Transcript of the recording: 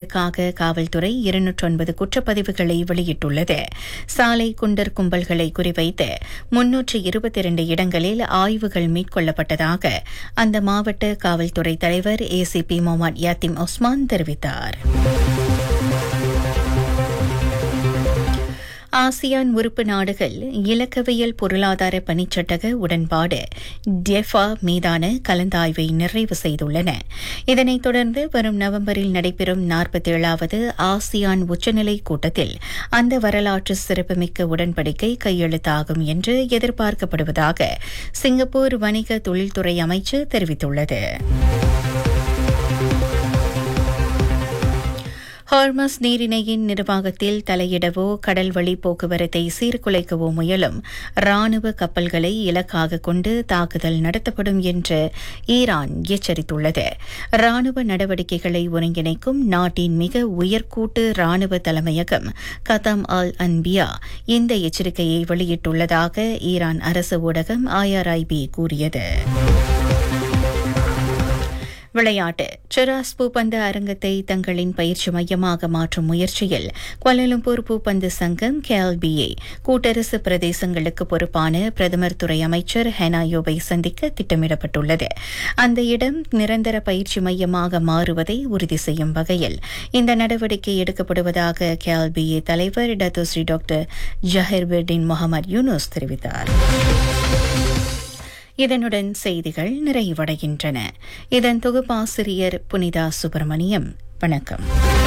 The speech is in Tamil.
குற்றங்களுக்காக காவல்துறை இருநூற்று ஒன்பது குற்றப்பதிவுகளை வெளியிட்டுள்ளது சாலை குண்டர் கும்பல்களை குறிவைத்து முன்னூற்று இருபத்தி இரண்டு இடங்களில் ஆய்வுகள் மேற்கொள்ளப்பட்டதாக அந்த மாவட்ட காவல்துறை தலைவர் ஏசிபி முகமது யாத்திம் ஒஸ்மான் தெரிவித்தார் ஆசியான் உறுப்பு நாடுகள் இலக்கவியல் பொருளாதார பணிச்சட்டக உடன்பாடு டெஃபா மீதான கலந்தாய்வை நிறைவு செய்துள்ளன இதனைத் தொடர்ந்து வரும் நவம்பரில் நடைபெறும் நாற்பத்தேழாவது ஆசியான் உச்சநிலை கூட்டத்தில் அந்த வரலாற்று சிறப்புமிக்க உடன்படிக்கை கையெழுத்தாகும் என்று எதிர்பார்க்கப்படுவதாக சிங்கப்பூர் வணிக தொழில்துறை அமைச்சு தெரிவித்துள்ளது ஹார்மஸ் நீரிணையின் நிர்வாகத்தில் தலையிடவோ கடல் வழி போக்குவரத்தை சீர்குலைக்கவோ முயலும் ராணுவ கப்பல்களை இலக்காக கொண்டு தாக்குதல் நடத்தப்படும் என்று ஈரான் எச்சரித்துள்ளது ராணுவ நடவடிக்கைகளை ஒருங்கிணைக்கும் நாட்டின் மிக உயர்கூட்டு ராணுவ தலைமையகம் கதம் அல் அன்பியா இந்த எச்சரிக்கையை வெளியிட்டுள்ளதாக ஈரான் அரசு ஊடகம் ஐஆர்ஐபி கூறியது விளையாட்டு செராஸ் பூப்பந்து அரங்கத்தை தங்களின் பயிற்சி மையமாக மாற்றும் முயற்சியில் கோலாலம்பூர் பூப்பந்து சங்கம் கேஎல்பிஏ கூட்டரசு பிரதேசங்களுக்கு பொறுப்பான பிரதமர் துறை அமைச்சர் ஹெனாயோவை சந்திக்க திட்டமிடப்பட்டுள்ளது அந்த இடம் நிரந்தர பயிற்சி மையமாக மாறுவதை உறுதி செய்யும் வகையில் இந்த நடவடிக்கை எடுக்கப்படுவதாக கேஎல்பிஏ தலைவர் டத்தோஸ்ரீ டாக்டர் ஜஹிர்பெர்டின் முகமது யூனுஸ் தெரிவித்தார் இதனுடன் செய்திகள் நிறைவடைகின்றன இதன் தொகுப்பாசிரியர் புனிதா சுப்பிரமணியம் வணக்கம்